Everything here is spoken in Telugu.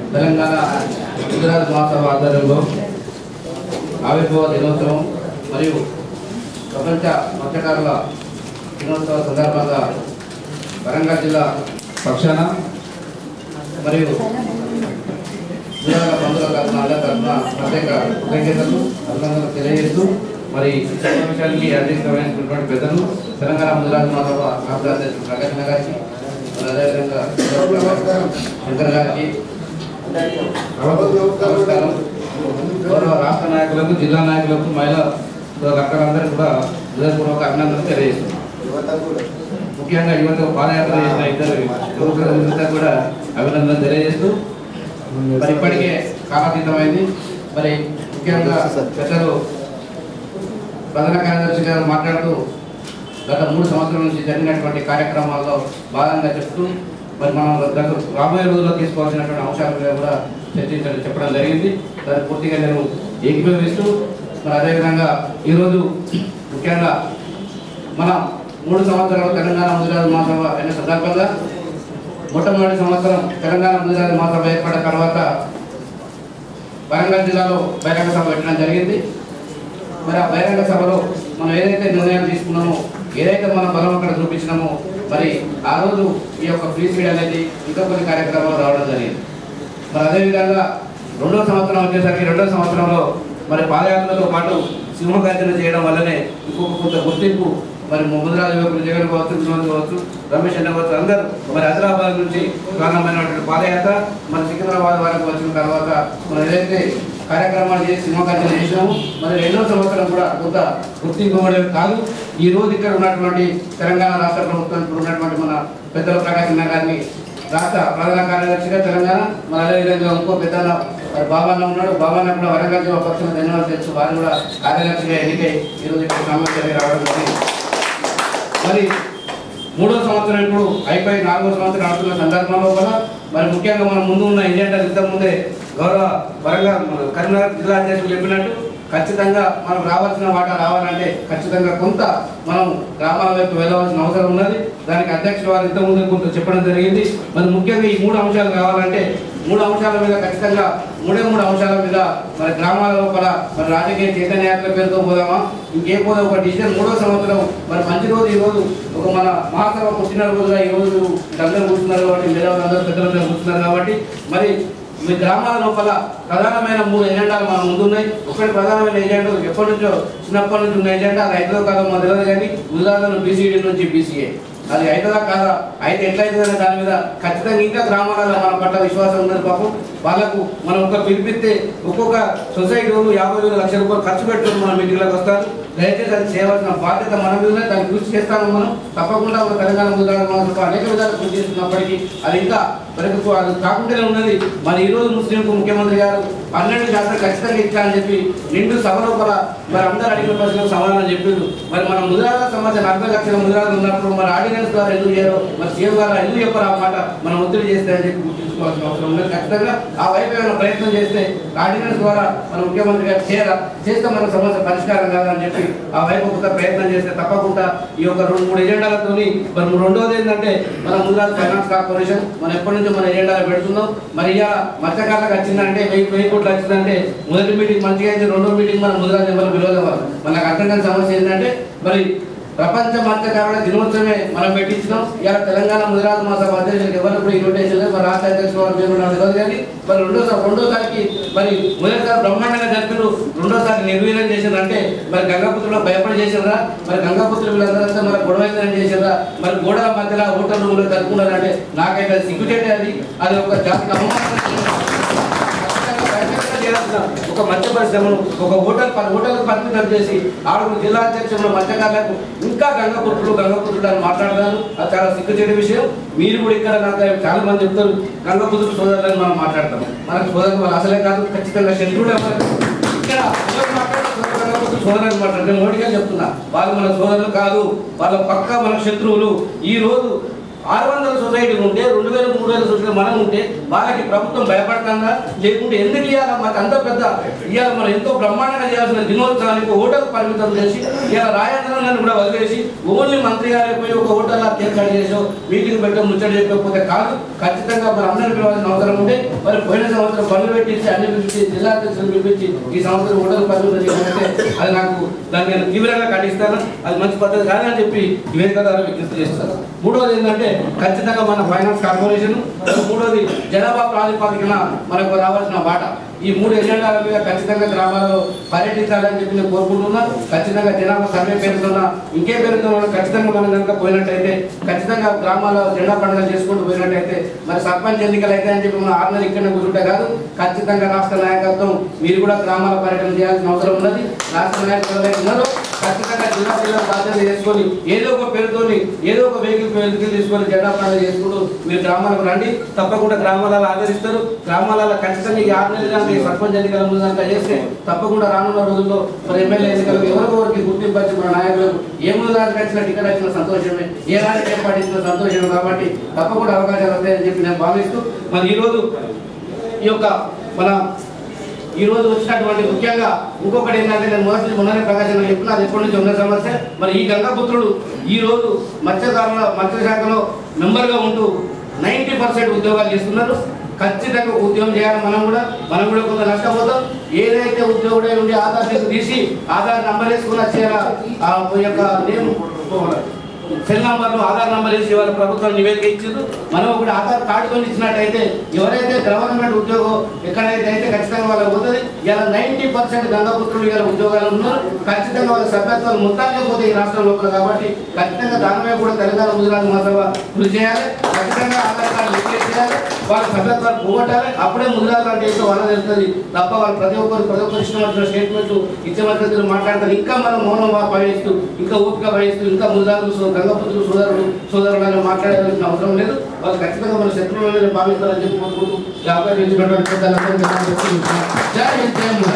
తెలంగాణ గుజరాత్ మహాసభ ఆధ్వర్యంలో ఆవిర్భావ దినోత్సవం మరియు ప్రపంచ మత్స్యకారుల దినోత్సవ సందర్భంగా వరంగల్ జిల్లా పక్షాన మరియు గుజరాత్ బంధువుల తరఫున అందరి తరఫున ప్రత్యేక కృతజ్ఞతలు అభినందనలు తెలియజేస్తూ మరి ఈ సమావేశానికి అందించబడినటువంటి పెద్దలు తెలంగాణ గుజరాత్ మహాసభ రాష్ట్ర అధ్యక్షుడు ప్రకాశ్ గారికి మరి అదేవిధంగా శంకర్ గారికి నమస్కారం గౌరవ రాష్ట్ర నాయకులకు జిల్లా నాయకులకు మహిళా అక్కలందరూ కూడా హృదయపూర్వక అభినందనలు తెలియజేస్తున్నాం ముఖ్యంగా యువత పాదయాత్ర చేసిన ఇద్దరు యువకులందరికీ కూడా అభినందనలు తెలియజేస్తూ మరి ఇప్పటికే కాలాతీతమైంది మరి ముఖ్యంగా పెద్దలు ప్రధాన కార్యదర్శి గారు మాట్లాడుతూ గత మూడు సంవత్సరాల నుంచి జరిగినటువంటి కార్యక్రమాల్లో భాగంగా చెప్తూ మరి మనం గత రాబోయే రోజుల్లో తీసుకోవాల్సినటువంటి అంశాల మీద కూడా చర్చించడం చెప్పడం జరిగింది దాన్ని పూర్తిగా నేను ఏకీభవిస్తూ మరి అదేవిధంగా ఈరోజు ముఖ్యంగా మన మూడు సంవత్సరాలు తెలంగాణ ముదిరాజు మహాసభ అయిన సందర్భంగా మొట్టమొదటి సంవత్సరం తెలంగాణ ముదిరాజు మహాసభ ఏర్పడిన తర్వాత వరంగల్ జిల్లాలో బహిరంగ సభ పెట్టడం జరిగింది మరి ఆ బహిరంగ సభలో మనం ఏదైతే నిర్ణయాలు తీసుకున్నామో ఏదైతే మనం బలం అక్కడ చూపించినామో మరి ఆ రోజు ఈ యొక్క ఫ్రీ సీడ్ అనేది ఇంకా కొన్ని కార్యక్రమాలు రావడం జరిగింది మరి అదేవిధంగా రెండో సంవత్సరం వచ్చేసరికి రెండో సంవత్సరంలో మరి పాదయాత్రతో పాటు సింహగర్జన చేయడం వల్లనే ఇంకొక కొంత గుర్తింపు మరి ముద్రాల యువకులు జగన్ కావచ్చు వినోద్ కావచ్చు రమేష్ అన్న కావచ్చు అందరూ మరి హైదరాబాద్ నుంచి ప్రారంభమైనటువంటి పాదయాత్ర మరి సికింద్రాబాద్ వరకు వచ్చిన తర్వాత మనం ఏదైతే కార్యక్రమాలు చేసి సింహగర్జన చేసినాము మరి రెండో సంవత్సరం కూడా కొంత గుర్తింపు ఇవ్వడమే కాదు ఈ రోజు ఇక్కడ ఉన్నటువంటి తెలంగాణ రాష్ట్ర ప్రభుత్వం ఇప్పుడు ఉన్నటువంటి మన పెద్దల ప్రకాశ్ అన్న గారిని రాష్ట్ర ప్రధాన కార్యదర్శిగా తెలంగాణ మరి అదేవిధంగా ఇంకో పెద్ద బాబాన్న ఉన్నాడు బాబాన్న కూడా వరంగల్ జిల్లా పక్షాన ధన్యవాదాలు తెలుసు వారు కూడా కార్యదర్శిగా ఎన్నికై ఈరోజు ఇక్కడ సమావేశానికి రావడం జరిగింది మరి మూడో సంవత్సరం ఇప్పుడు అయిపోయి నాలుగో సంవత్సరం ఆడుతున్న సందర్భంలో కూడా మరి ముఖ్యంగా మన ముందు ఉన్న ఎజెండా ఇంతకుముందే గౌరవ వరంగల్ మన కరీంనగర్ జిల్లా అధ్యక్షులు చెప్పినట్టు ఖచ్చితంగా మనం రావాల్సిన వాటా రావాలంటే ఖచ్చితంగా కొంత మనం గ్రామాల వైపు వెళ్ళవలసిన అవసరం ఉన్నది దానికి అధ్యక్షుల వారు ఇంతకుముందు కొంత చెప్పడం జరిగింది మరి ముఖ్యంగా ఈ మూడు అంశాలు కావాలంటే మూడు అంశాల మీద ఖచ్చితంగా మూడే మూడు అంశాల మీద మరి గ్రామాల లోపల మరి రాజకీయ చైతన్యాత్ర పేరుతో పోదామా ఇంకే పోదా ఒక డిసిజన్ మూడో సంవత్సరం మరి మంచి రోజు ఈ రోజు ఒక మన మహాసభ పుట్టినరోజుగా ఈ రోజు అందరూ కూర్చున్నారు కాబట్టి మేధావులందరూ పెద్దలందరూ కూర్చున్నారు కాబట్టి మరి మీ గ్రామాల లోపల ప్రధానమైన మూడు ఎజెండాలు మన ముందున్నాయి ఒకటి ప్రధానమైన ఎజెండా ఎప్పటి నుంచో చిన్నప్పటి నుంచి ఉన్న ఎజెండా అది ఐదో కాలం మాకు తెలియదు కానీ ఉదాహరణ బీసీడీ నుంచి బీసీఏ అది అవుతుందా కాదా అయితే ఎట్లయితుందనే దాని మీద ఖచ్చితంగా ఇంకా గ్రామాలలో మన పట్ల విశ్వాసం ఉన్నది పాపం వాళ్ళకు మనం ఒక పిలిపిస్తే ఒక్కొక్క సొసైటీ వాళ్ళు యాభై వేల లక్షల రూపాయలు ఖర్చు పెట్టుకుని మన మీటింగ్లకు వస్తారు దయచేసి అది చేయవలసిన బాధ్యత మన మీద ఉన్నది. దాన్ని కృషి చేస్తాము మనం తప్పకుండా మన తెలంగాణ ముద్ర అనేక విధాలు కృషి చేస్తున్నప్పటికీ అది ఇంకా మనకు అది కాకుండానే ఉన్నది మరి ఈ రోజు ముస్లింకు ముఖ్యమంత్రి గారు పన్నెండు శాతం ఖచ్చితంగా ఇచ్చా అని చెప్పి నిండు సభ లోపల మరి అందరు అడిగిన ప్రశ్నలకు సమాధానం చెప్పిండు మరి మన ముద్రాల సమస్య నలభై లక్షల ముద్రాలు ఉన్నప్పుడు మరి ఆర్డినెన్స్ ద్వారా ఎందుకు చేయరు మరి సీఎం గారు ఎందుకు చెప్పరు ఆ మాట మనం ఒత్తిడి చేస్తే అని చెప్పి గుర్తుంచుకోవాల్సిన అవసరం ఉన్నది ఖచ్చితంగా ఆ వైపు ఏమైనా ప్రయత్నం చేస్తే ఆర్డినెన్స్ ద్వారా మన ముఖ్యమంత్రి గారు చేయరా చేస్తే మన సమస్య పరిష్కారం కాదని చెప్పి ఆ వైపు కొంత ప్రయత్నం చేస్తే తప్పకుండా ఈ యొక్క రెండు మూడు ఎజెండాలతోని మరి రెండోది ఏంటంటే మన ముద్రాల ఫైనాన్స్ కార్పొరేషన్ మనం ఎప్పటి నుంచో మన ఎజెండాలో పెడుతున్నాం మరి ఇవాళ మత్స్యకారులకు వచ్చిందంటే వెయ్యి వెయ్యి కోట్లు వచ్చిందంటే మొదటి మీటింగ్ మంచిగా అయితే రెండో మీటింగ్ మన ముద్రాలు ఎవరు విలువలేవారు మనకు అర్థం కాని సమస్య ఏంటంటే మరి ప్రపంచ మత్స్యకారుల దినోత్సవమే మనం పెట్టించినాం ఇవాళ తెలంగాణ ముదిరాజు మాస అధ్యక్షులకు ఎవరు కూడా ఇన్విటేషన్ లేదు మరి రాష్ట్ర అధ్యక్షులు వారు పేరు నాకు తెలియదు కానీ మరి రెండోసారి రెండోసారికి మరి మొదటిసారి బ్రహ్మాండంగా జరిపారు రెండోసారి నిర్వీర్యం చేసిండ్రు అంటే మరి గంగాపుత్రులో భయపడి చేసిండ్రా మరి గంగాపుత్రులు వీళ్ళందరూ వస్తే మరి గొడవ అయిందని చేసిండ్రా మరి గోడల మధ్యలో హోటల్ రూమ్లో జరుపుకున్నారంటే నాకైతే అది సిగ్గుచేటే అది అది ఒక జాతికి అవమానం చేయాల్సిన ఒక మత్స్య పరిశ్రమను ఒక హోటల్ పది హోటల్ పరిమితం చేసి ఆరుగురు జిల్లా అధ్యక్షులు మత్స్యకారులకు ఇంకా గంగపుత్రులు గంగపుత్రులు అని మాట్లాడతారు అది చాలా సిగ్గుచేటి విషయం మీరు కూడా ఇక్కడ నాకు చాలా మంది చెప్తారు గంగపుత్రులు సోదరులని మనం మాట్లాడతాం మనకు సోదరులు వాళ్ళు అసలే కాదు ఖచ్చితంగా శత్రువులు ఎవరు ఇక్కడ ఎవరు మాట్లాడుతున్నారు గంగపుత్రులు సోదరులు మాట్లాడుతున్నారు మోడీగా చెప్తున్నా వాళ్ళు మన సోదరులు కాదు వాళ్ళ పక్క మన శత్రువులు ఈ రోజు ఆరు వందల సొసైటీలు ఉంటే రెండు వేల మూడు వేల సొసైటీ మనం ఉంటే వాళ్ళకి ప్రభుత్వం భయపడుతుందా లేకుంటే ఎందుకు ఇవ్వాలి మాకు అంత పెద్ద ఇవాళ మనం ఎంతో బ్రహ్మాండంగా చేయాల్సిన దినోత్సవానికి హోటల్ పరిమితం చేసి ఇవాళ రాజేంద్రని కూడా వదిలేసి ఓన్లీ మంత్రి గారి పోయి ఒక హోటల్ కేక్ కట్ చేసో మీటింగ్ పెట్టో ముచ్చట చెప్పకపోతే కాదు ఖచ్చితంగా మరి అందరిని పిలవాల్సిన అవసరం ఉంటే మరి పోయిన సంవత్సరం పనులు పెట్టించి అన్ని పిలిపించి జిల్లా అధ్యక్షులు పిలిపించి ఈ సంవత్సరం హోటల్ పరిమితం చేయకపోతే అది నాకు దాన్ని నేను తీవ్రంగా ఖండిస్తాను అది మంచి పద్ధతి కాదని చెప్పి ఈ వేదిక ద్వారా విజ్ఞప్తి చేస్తాను మూడోది ఏంటంటే ఖచ్చితంగా మన ఫైనాన్స్ కార్పొరేషన్ మూడోది జనాభా ప్రాతిపదికన మనకు రావాల్సిన వాటా ఈ మూడు ఎజెండాల మీద ఖచ్చితంగా గ్రామాలలో పర్యటించాలని చెప్పి నేను కోరుకుంటున్నా ఖచ్చితంగా జనాభా సర్వే పేరుతున్నా ఇంకే పేరుతున్నా ఖచ్చితంగా మనం కనుక పోయినట్టయితే ఖచ్చితంగా గ్రామాల్లో జెండా పండుగ చేసుకుంటూ పోయినట్టయితే మరి సర్పంచ్ ఎన్నికలు అయితే అని చెప్పి మనం ఆరు నెలలు ఇక్కడనే కూర్చుంటే కాదు ఖచ్చితంగా రాష్ట్ర నాయకత్వం మీరు కూడా గ్రామాల పర్యటన చేయాల్సిన అవసరం ఉన్నది రాష్ట్ర నాయకులు ఎవరైతే ఉన్నారో ఖచ్చితంగా జిల్లా జిల్లా బాధ్యత చేసుకొని ఏదో ఒక పేరుతోని ఏదో ఒక వెహికల్ వెహికల్ తీసుకొని జెండా పండుగ చేసుకుంటూ మీరు గ్రామాలకు రండి తప్పకుండా గ్రామాలలో ఆదరిస్తారు గ్రామాలలో ఖచ్చితంగా ఈ ఆరు నెలలు కనుక ఈ సర్పంచ్ ఎన్నికల ముందు కనుక చేస్తే తప్పకుండా రానున్న రోజుల్లో మరి ఎమ్మెల్యే ఎన్నికలకు ఎవరికొవరికి గుర్తింపు వచ్చి మన నాయకులకు ఏ ముందు దానికి వచ్చిన టికెట్ వచ్చిన సంతోషమే ఏ రాజకీయ పార్టీ ఇచ్చిన సంతోషమే కాబట్టి తప్పకుండా అవకాశాలు వస్తాయని చెప్పి నేను భావిస్తూ మరి ఈరోజు ఈ యొక్క మన ఈ రోజు వచ్చినటువంటి ముఖ్యంగా ఇంకొకటి ఏంటంటే నేను మొదటి మొన్ననే ప్రకాశం చెప్పిన అది ఎప్పటి నుంచి ఉన్న సమస్య మరి ఈ గంగాపుత్రుడు ఈ రోజు మత్స్యకారుల మత్స్య శాఖలో మెంబర్గా ఉంటూ నైంటీ పర్సెంట్ ఉద్యోగాలు చేస్తున్నారు ఖచ్చితంగా ఉద్యోగం చేయాలి మనం కూడా మనం కూడా కొంత నష్టపోతాం ఏదైతే ఉద్యోగుడే ఉండి ఆధార్ లింక్ తీసి ఆధార్ నంబర్ వేసుకుని వచ్చేలా ఆ యొక్క నేమ్ సెల్ నంబర్లు ఆధార్ నంబర్ వేసి వాళ్ళ ప్రభుత్వం నివేదిక ఇచ్చిండ్రు మనం ఒకటి ఆధార్ కార్డు కొని ఇచ్చినట్టయితే ఎవరైతే గవర్నమెంట్ ఉద్యోగం ఎక్కడైతే అయితే ఖచ్చితంగా వాళ్ళకి పోతుంది ఇలా నైంటీ పర్సెంట్ గంగాపుత్రులు ఇలా ఉద్యోగాలు ఉన్నారు ఖచ్చితంగా వాళ్ళ సభ్యత్వాలు మొత్తానికి పోతే ఈ రాష్ట్రం లోపల కాబట్టి ఖచ్చితంగా దాని మీద కూడా తెలంగాణ గుజరాత్ మహాసభ కృషి చేయాలి ఖచ్చితంగా ఆధార్ కార్డు లింక్ చేయాలి వాళ్ళ సభ్యత్వాలు పోగొట్టాలి అప్పుడే ముదిరాజు అంటే ఏంటో వాళ్ళ తెలుస్తుంది తప్ప వాళ్ళు ప్రతి ఒక్కరు ప్రతి ఒక్కరు ఇష్టం వచ్చిన స్టేట్మెంట్ ఇచ్చే మద్దతులు మాట్లాడతారు ఇంకా మనం మౌనం వహిస్తూ ఇంకా ఓపిక వహిస్తూ ఇంకా ముదిరాజు గంగపుత్రులు సోదరుడు సోదరులను మాట్లాడాల్సిన అవసరం లేదు వాళ్ళు ఖచ్చితంగా మన శత్రువులను భావిస్తారని చెప్పి కోరుకుంటూ ఈ అవకాశం ఇచ్చినటువంటి పెద్దలందరికీ ధన్యవాదాలు తెలుపుతున్నాను. జై హింద్, జై ముదిరాజ్.